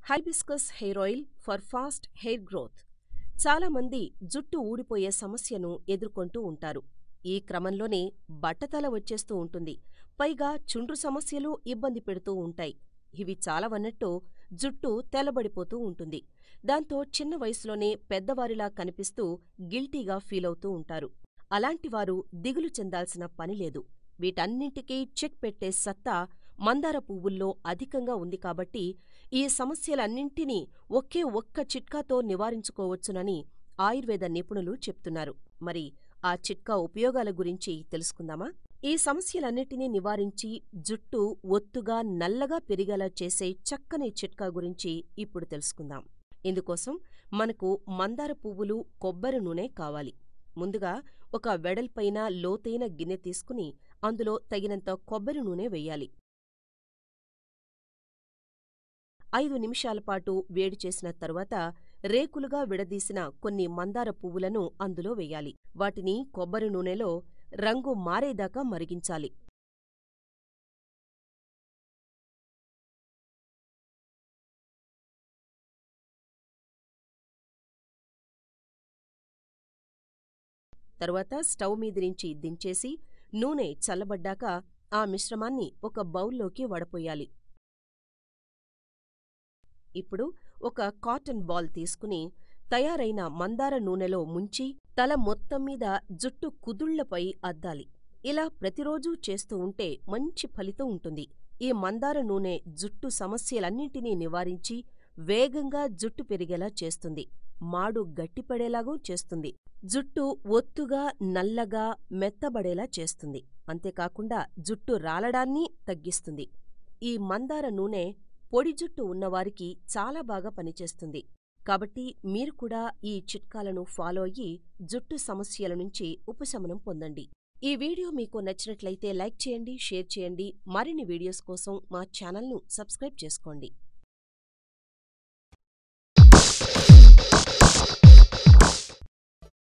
Hibiscus hair oil for fast hair growth చాలా మంది జుట్టు ఊడిపోయే సమస్యను ఎదుర్కొంటూ ఉంటారు. ఈ క్రమంలోనే బట్టతల వచ్చేస్తూ ఉంటుంది. పైగా చుండ్రు సమస్యలు ఇబ్బంది పెడుతూ ఉంటాయి. ఇవి చాలవన్నట్టు జుట్టు తెల్లబడిపోతూ ఉంటుంది. దాంతో చిన్న వయసులోనే పెద్దవారిలా కనిపిస్తూ గిల్టీగా ఫీలవుతూ ఉంటారు. అలాంటివారు దిగులు చెందాల్సిన పనిలేదు. వీటన్నింటికీ చెక్ పెట్టే సత్తా మందార పువ్వుల్లో అధికంగా ఉంది కాబట్టి ఈ సమస్యలన్నింటినీ ఒకే ఒక్క చిట్కాతో నివారించుకోవచ్చునని ఆయుర్వేద నిపుణులు చెప్తున్నారు. మరి ఆ చిట్కా ఉపయోగాల గురించి తెలుసుకుందామా? ఈ సమస్యలన్నిటినీ నివారించి జుట్టు ఒత్తుగా, నల్లగా పెరిగేలా చేసే చక్కని చిట్కా గురించి ఇప్పుడు తెలుసుకుందాం. ఇందుకోసం మనకు మందార పువ్వులు, కొబ్బరి నూనె కావాలి. ముందుగా ఒక వెడల్పైన, లోతైన గిన్నె తీసుకుని అందులో తగినంత కొబ్బరి నూనె వెయ్యాలి. ఐదు నిమిషాలపాటు వేడి చేసిన తరువాత రేకులుగా విడదీసిన కొన్ని మందార పువ్వులను అందులో వెయ్యాలి. వాటిని కొబ్బరి నూనెలో రంగు మారేదాకా మరిగించాలి. తరువాత స్టవ్ మీదినుంచి దించేసి నూనె చల్లబడ్డాక ఆ మిశ్రమాన్ని ఒక బౌల్లోకి వడపోయాలి. ఇప్పుడు ఒక కాటన్ బాల్ తీసుకుని తయారైన మందార నూనెలో ముంచి తల మొత్తం మీద జుట్టు కుదుళ్లపై అద్దాలి. ఇలా ప్రతిరోజూ చేస్తూ ఉంటే మంచి ఫలితం ఉంటుంది. ఈ మందార నూనె జుట్టు సమస్యలన్నింటినీ నివారించి వేగంగా జుట్టు పెరిగేలా చేస్తుంది. మాడు గట్టిపడేలాగూ చేస్తుంది. జుట్టు ఒత్తుగా, నల్లగా, మెత్తబడేలా చేస్తుంది. అంతేకాకుండా జుట్టు రాలడాన్ని తగ్గిస్తుంది. ఈ మందార నూనె పొడి జుట్టు ఉన్నవారికి చాలా బాగా పనిచేస్తుంది. కాబట్టి మీరు కూడా ఈ చిట్కాలను ఫాలో అయ్యి జుట్టు సమస్యల నుంచి ఉపశమనం పొందండి. ఈ వీడియో మీకు నచ్చినట్లయితే లైక్ చేయండి, షేర్ చేయండి. మరిన్ని వీడియోస్ కోసం మా ఛానల్ను సబ్స్క్రైబ్ చేసుకోండి.